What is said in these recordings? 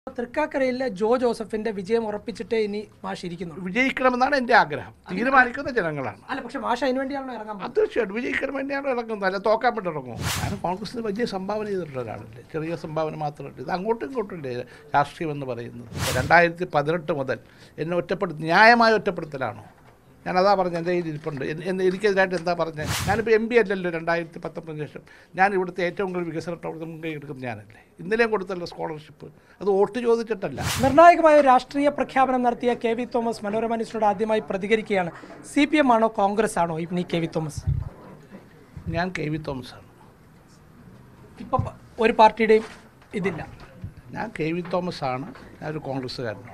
തൃക്കാക്കരയിലെ ജോ ജോസഫിന്റെ വിജയം ഉറപ്പിച്ചിട്ടേ ഇനി മാഷ് ഇരിക്കുന്നുള്ളൂ വിജയിക്കണമെന്നാണ് എൻ്റെ ആഗ്രഹം തീരുമാനിക്കുന്ന ജനങ്ങളാണ് അല്ല പക്ഷെ മാഷ് അതിനു വേണ്ടിയാണല്ലോ ഇറങ്ങാൻ പോകുന്നത് അത് തീർച്ചയായിട്ടും വിജയിക്കാൻ വേണ്ടിയാണ് ഇറങ്ങുന്നത് അല്ല തോക്കാൻ വേണ്ടി ഇറങ്ങും ഞാൻ കോൺഗ്രസിന് വലിയ സംഭാവന ചെയ്തിട്ടുള്ള ഒരാളല്ലേ ചെറിയ സംഭാവന മാത്രമല്ല ഇത് അങ്ങോട്ടും ഇങ്ങോട്ടും ഇല്ലേ രാഷ്ട്രീയം എന്ന് പറയുന്നത് രണ്ടായിരത്തി പതിനെട്ട് മുതൽ എന്നെ ഒറ്റപ്പെടുത്തി ന്യായമായ ഒറ്റപ്പെടുത്തലാണോ ഞാൻ അതാ പറഞ്ഞത് എൻ്റെ കയ്യിൽ ഇരിപ്പുണ്ട് എൻ- എൻ- എനിക്കെതിരായിട്ട് എന്താ പറഞ്ഞത് ഞാനിപ്പോൾ എം പി അല്ലല്ലോ രണ്ടായിരത്തി പത്തൊമ്പതിന് ശേഷം ഞാൻ ഇവിടുത്തെ ഏറ്റവും കൂടുതൽ വികസന പ്രവർത്തനം മുൻകൈ എടുക്കുന്ന ഞാനല്ലേ ഇന്നലെയും കൊടുത്തല്ലോ സ്കോളർഷിപ്പ് അത് വോട്ട് ചോദിച്ചിട്ടല്ല നിർണായകമായ ഒരു രാഷ്ട്രീയ പ്രഖ്യാപനം നടത്തിയ കെ വി തോമസ് മനോരമ ന്യൂസിനോട് ആദ്യമായി പ്രതികരിക്കുകയാണ് സി പി എം ആണോ കോൺഗ്രസ് ആണോ ഇനി കെ വി തോമസ് ഞാൻ കെ വി തോമസാണ് ഇപ്പൊ പ- ഒരു പാർട്ടിയുടെയും ഇതില്ല ഞാൻ കെ വി തോമസ് ആണ് ഞാനൊരു കോൺഗ്രസ്സുകാരനാണ്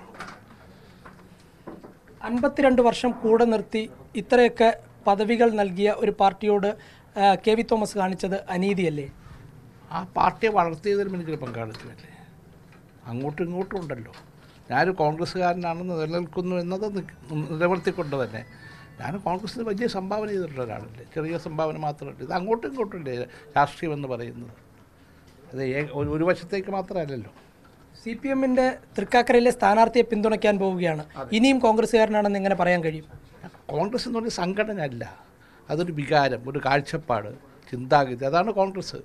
അൻപത്തിരണ്ട് വർഷം കൂടെ നിർത്തി ഇത്രയൊക്കെ പദവികൾ നൽകിയ ഒരു പാർട്ടിയോട് ആ, കെ വി തോമസ് കാണിച്ചത് അനീതിയല്ലേ ആ പാർട്ടിയെ വളർത്തിയതിലും എനിക്കൊരു പങ്കാളിത്തമില്ലേ അങ്ങോട്ടും ഇങ്ങോട്ടും ഉണ്ടല്ലോ ഞാനൊരു കോൺഗ്രസ്സുകാരനാണെന്ന് നിലനിൽക്കുന്നു എന്നത് നി- നിലനിർത്തിക്കൊണ്ട് തന്നെ ഞാൻ കോൺഗ്രസ്സിന് വലിയ സംഭാവന ചെയ്തിട്ടുള്ള ഒരാളല്ലേ ചെറിയ സംഭാവന മാത്രമല്ല ഇത് അങ്ങോട്ടും ഇങ്ങോട്ടും ഇല്ലേ രാഷ്ട്രീയം എന്ന് പറയുന്നത് അത് ഏ- ഒരു- ഒരു വശത്തേക്ക് മാത്രമല്ലല്ലോ സി പി എമ്മിന്റെ തൃക്കാക്കരയിലെ സ്ഥാനാർത്ഥിയെ പിന്തുണയ്ക്കാൻ പോവുകയാണ് ഇനിയും കോൺഗ്രസ്സുകാരനാണെന്ന് എങ്ങനെ പറയാൻ കഴിയും കോൺഗ്രസ് എന്ന് പറഞ്ഞ സംഘടന അല്ല അതൊരു വികാരം ഒരു കാഴ്ചപ്പാട് ചിന്താഗതി അതാണ് കോൺഗ്രസ്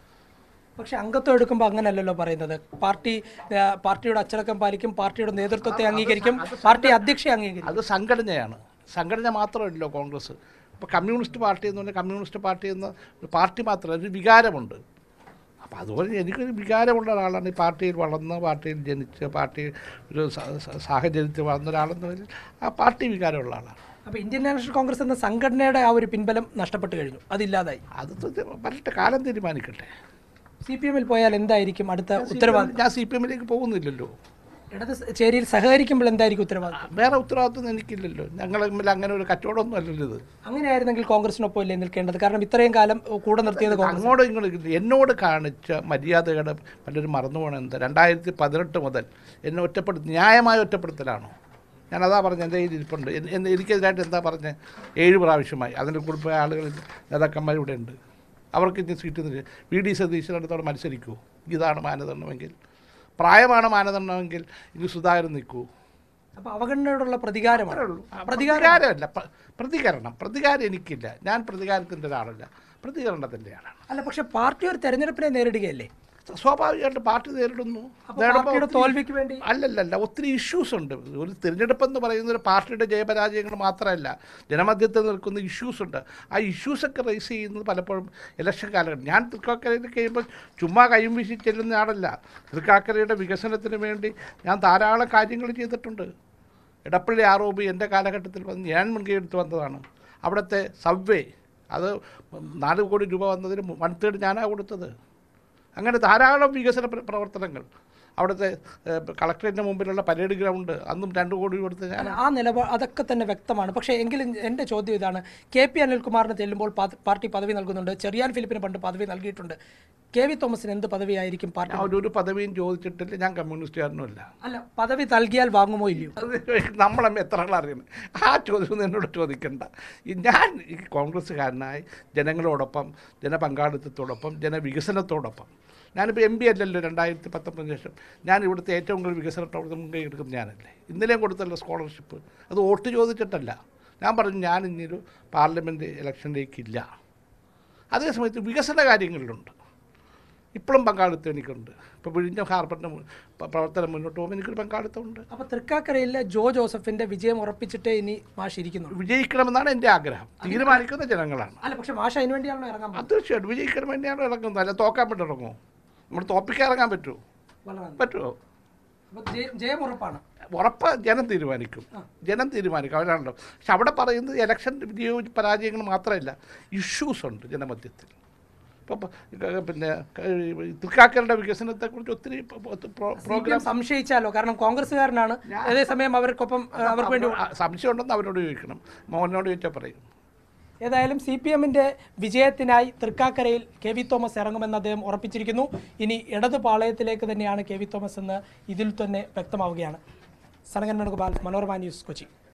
പക്ഷെ അംഗത്വം എടുക്കുമ്പോൾ അങ്ങനെയല്ലല്ലോ പറയുന്നത് പാർട്ടി ആ, പാർട്ടിയുടെ അച്ചടക്കം പാലിക്കും പാർട്ടിയുടെ നേതൃത്വത്തെ അംഗീകരിക്കും പാർട്ടി അധ്യക്ഷയെ അംഗീകരിക്കും അത് സംഘടനയാണ് സംഘടന മാത്രമല്ലോ കോൺഗ്രസ് ഇപ്പോൾ കമ്മ്യൂണിസ്റ്റ് പാർട്ടി എന്ന് പറഞ്ഞാൽ കമ്മ്യൂണിസ്റ്റ് പാർട്ടി എന്ന ഒരു പാർട്ടി മാത്രമല്ല ഒരു വികാരമുണ്ട് അപ്പോൾ അതുപോലെ എനിക്കൊരു വികാരമുള്ള ഒരാളാണ് ഈ പാർട്ടിയിൽ വളർന്ന് പാർട്ടിയിൽ ജനിച്ച് പാർട്ടി ഒരു സ- സ- സാഹചര്യത്തിൽ വളർന്ന ഒരാളെന്ന് പറഞ്ഞാൽ ആ പാർട്ടി വികാരമുള്ള ആളാണ് അപ്പോൾ ഇന്ത്യൻ നാഷണൽ കോൺഗ്രസ് എന്ന സംഘടനയുടെ ആ ഒരു പിൻബലം നഷ്ടപ്പെട്ട് കഴിഞ്ഞു അതില്ലാതായി അത് ത- വരട്ടെ കാലം തീരുമാനിക്കട്ടെ സി പി എമ്മിൽ പോയാൽ എന്തായിരിക്കും അടുത്ത ഉത്തരവാദിത്വം ഞാൻ സി പി എമ്മിലേക്ക് പോകുന്നില്ലല്ലോ ഇടത് ചേരിയിൽ സഹകരിക്കുമ്പോൾ എന്തായിരിക്കും ഉത്തരവാദിത്വം വേറെ ഉത്തരവാദിത്വം എനിക്കില്ലല്ലോ ഞങ്ങൾ തമ്മിൽ അങ്ങനെ ഒരു കച്ചവടമൊന്നും അല്ലല്ലോ ഇത് അങ്ങനെയായിരുന്നെങ്കിൽ കോൺഗ്രസിനൊപ്പം അല്ലേ നിൽക്കേണ്ടത് കാരണം ഇത്രയും കാലം കൂടെ നിർത്തിയത് കോൺഗ്രസ് അങ്ങോട്ടും ഇങ്ങോട്ടും എന്നോട് കാണിച്ച മര്യാദയുടെ പലരും മറന്നു പോകണം എന്താ രണ്ടായിരത്തി പതിനെട്ട് മുതൽ എന്നെ ഒറ്റപ്പെടുത്തി ന്യായമായ ഒറ്റപ്പെടുത്തലാണോ ഞാൻ അതാ പറഞ്ഞത് എൻ്റെ കയ്യിൽ ഇരിപ്പുണ്ട് എൻ- എൻ- എനിക്കെതിരായിട്ട് എന്താ പറഞ്ഞത് ഏഴ് പ്രാവശ്യമായി അതിൻ്റെ കുറിപ്പ് ആളുകൾ നേതാക്കന്മാർ ഇവിടെ ഉണ്ട് അവർക്ക് ഇനി സീറ്റ് തരില്ല വി ഡി സതീശനടുത്തോടെ മത്സരിക്കൂ ഇതാണ് മാനദണ്ഡമെങ്കിൽ പ്രായമാണ് മാനദണ്ഡമെങ്കിൽ ഇനി സുധാകരൻ നിൽക്കൂ അപ്പോൾ അവഗണനയോടുള്ള പ്രതികാരമാണ് പ്രതികാരമല്ല പ്ര- പ്രതികരണം പ്രതികാരം എനിക്കില്ല ഞാൻ പ്രതികാരത്തിൻ്റെ ഒരാളല്ല പ്രതികരണത്തിൻ്റെ ആളാണ് അല്ല പക്ഷെ പാർട്ടി ഒരു തെരഞ്ഞെടുപ്പിനെ നേരിടുകയല്ലേ സ്വാഭാവികമായിട്ട് പാർട്ടി നേരിടുന്നു അപ്പോൾ നേടുമ്പോൾ പാർട്ടിയുടെ ഒത്തിരി- തോൽവിക്ക് വേണ്ടി അല്ലല്ലല്ല ഒത്തിരി ഇഷ്യൂസ് ഉണ്ട് ഒരു തിരഞ്ഞെടുപ്പ് എന്ന് പറയുന്ന ഒരു പാർട്ടിയുടെ ജയപരാജയങ്ങൾ മാത്രമല്ല ജനമധ്യത്തിൽ നിൽക്കുന്ന ഇഷ്യൂസ് ഉണ്ട് ആ ഇഷ്യൂസൊക്കെ റേസ് ചെയ്യുന്നത് പലപ്പോഴും ഇലക്ഷൻ കാലഘട്ടം ഞാൻ തൃക്കാക്കരയിൽ കഴിയുമ്പോൾ ചുമ്മാ കൈയും വീശി ചെല്ലുന്ന ആളല്ല തൃക്കാക്കരയുടെ വികസനത്തിന് വേണ്ടി ഞാൻ ധാരാളം കാര്യങ്ങൾ ചെയ്തിട്ടുണ്ട് ഇടപ്പള്ളി ആറോബി എൻ്റെ കാലഘട്ടത്തിൽ വന്ന് ഞാൻ മുൻകൈ എടുത്ത് വന്നതാണ് അവിടുത്തെ സബ്വേ അത് നാല് കോടി രൂപ വന്നതിന് വൺ തേർഡ് ഞാനാണ് കൊടുത്തത് അങ്ങനെ ധാരാളം വികസന പ്ര- പ്രവർത്തനങ്ങൾ അവിടുത്തെ കളക്ടറേറ്റിന് മുമ്പിലുള്ള പരേഡ് ഗ്രൗണ്ട് അന്നും രണ്ട് കോടി കൊടുത്ത് ഞാൻ അല്ല, ആ നിലപാട് അതൊക്കെ തന്നെ വ്യക്തമാണ് പക്ഷേ എങ്കിലും എൻ്റെ ചോദ്യം ഇതാണ് കെ പി അനിൽകുമാറിന് ചെല്ലുമ്പോൾ പാ- പാർട്ടി പദവി നൽകുന്നുണ്ട് ചെറിയാൻ ഫിലിപ്പിന് പണ്ട് പദവി നൽകിയിട്ടുണ്ട് കെ വി തോമസിന് എന്ത് പദവിയായിരിക്കും പാർട്ടി ഞാൻ ഒരു പദവിയും ചോദിച്ചിട്ടില്ല ഞാൻ കമ്മ്യൂണിസ്റ്റുകാരനുമല്ല അല്ല പദവി നൽകിയാൽ വാങ്ങുമോ ഇല്ലയോ അത് നമ്മളമ്മ എത്ര ആൾ അറിയണം ആ ചോദ്യം എന്നോട് ചോദിക്കണ്ട ഈ ഞാൻ ഈ കോൺഗ്രസ്സുകാരനായി ജനങ്ങളോടൊപ്പം ജനപങ്കാളിത്തത്തോടൊപ്പം ജനവികസനത്തോടൊപ്പം ഞാനിപ്പോൾ എം പി അല്ലല്ലോ രണ്ടായിരത്തി പത്തൊമ്പതിന് ശേഷം ഞാൻ ഇവിടുത്തെ ഏറ്റവും കൂടുതൽ വികസന പ്രവർത്തനം മുൻകൈ എടുക്കുന്ന ഞാനല്ലേ ഇന്നലെയും കൊടുത്തല്ലോ സ്കോളർഷിപ്പ് അത് വോട്ട് ചോദിച്ചിട്ടല്ല ഞാൻ പറഞ്ഞു ഞാൻ ഇനിയൊരു പാർലമെൻറ്റ് ഇലക്ഷനിലേക്കില്ല അതേസമയത്ത് വികസന കാര്യങ്ങളിലുണ്ട് ഇപ്പോഴും പങ്കാളിത്തം എനിക്കുണ്ട് ഇപ്പോൾ വിഴിഞ്ഞ ഹാർബറിൻ്റെ മു- പ- പ്രവർത്തനം മുന്നോട്ട് പോകുമ്പോൾ എനിക്കൊരു പങ്കാളിത്തമുണ്ട് അപ്പോൾ തൃക്കാക്കരയിലെ ജോ ജോസഫിന്റെ വിജയം ഉറപ്പിച്ചിട്ടേ ഇനി മാഷ് ഇരിക്കുന്നുള്ളൂ വിജയിക്കണമെന്നാണ് എൻ്റെ ആഗ്രഹം തീരുമാനിക്കുന്ന ജനങ്ങളാണ് അല്ല പക്ഷെ മാഷ് അതിന് വേണ്ടിയാണല്ലോ ഇറങ്ങാൻ അത് തീർച്ചയായിട്ടും വിജയിക്കണം വേണ്ടിയാണ് ഇറങ്ങുന്നത് അല്ല തോക്കാൻ വേണ്ടി ഇറങ്ങുമോ നമ്മൾ തോപ്പിക്കാൻ ഇറങ്ങാൻ പറ്റുമോ പോകുന്നത് പറ്റുമോ അപ്പോൾ ജയം ഉറപ്പാണ് ഉറപ്പ് ജനം തീരുമാനിക്കും ജനം തീരുമാനിക്കും അവരാണല്ലോ പക്ഷെ അവിടെ പറയുന്നത് ഇലക്ഷൻ വിജയവും പരാജയങ്ങൾ മാത്രമല്ല ഇഷ്യൂസ് ഉണ്ട് ജനമധ്യത്തിൽ ഇപ്പോൾ പിന്നെ തൃക്കാക്കരുടെ വികസനത്തെക്കുറിച്ച് ഒത്തിരി പ്രോഗ്രാം സംശയിച്ചാലോ കാരണം കോൺഗ്രസ്സുകാരനാണ് അതേസമയം അവർക്കൊപ്പം ആ, അവർക്ക് വേണ്ടി സംശയം ഉണ്ടെന്ന് അവരോട് ചോദിക്കണം മോഹനോട് ചോദിച്ചാൽ പറയും ഏതായാലും സി പി എമ്മിന്റെ വിജയത്തിനായി തൃക്കാക്കരയിൽ കെ വി തോമസ് ഇറങ്ങുമെന്ന് അദ്ദേഹം ഉറപ്പിച്ചിരിക്കുന്നു ഇനി ഇടതു പാളയത്തിലേക്ക് തന്നെയാണ് കെ വി തോമസ് എന്ന് ഇതിൽ തന്നെ വ്യക്തമാവുകയാണ് സനകൻ വേണുഗോപാൽ മനോരമ ന്യൂസ് കൊച്ചി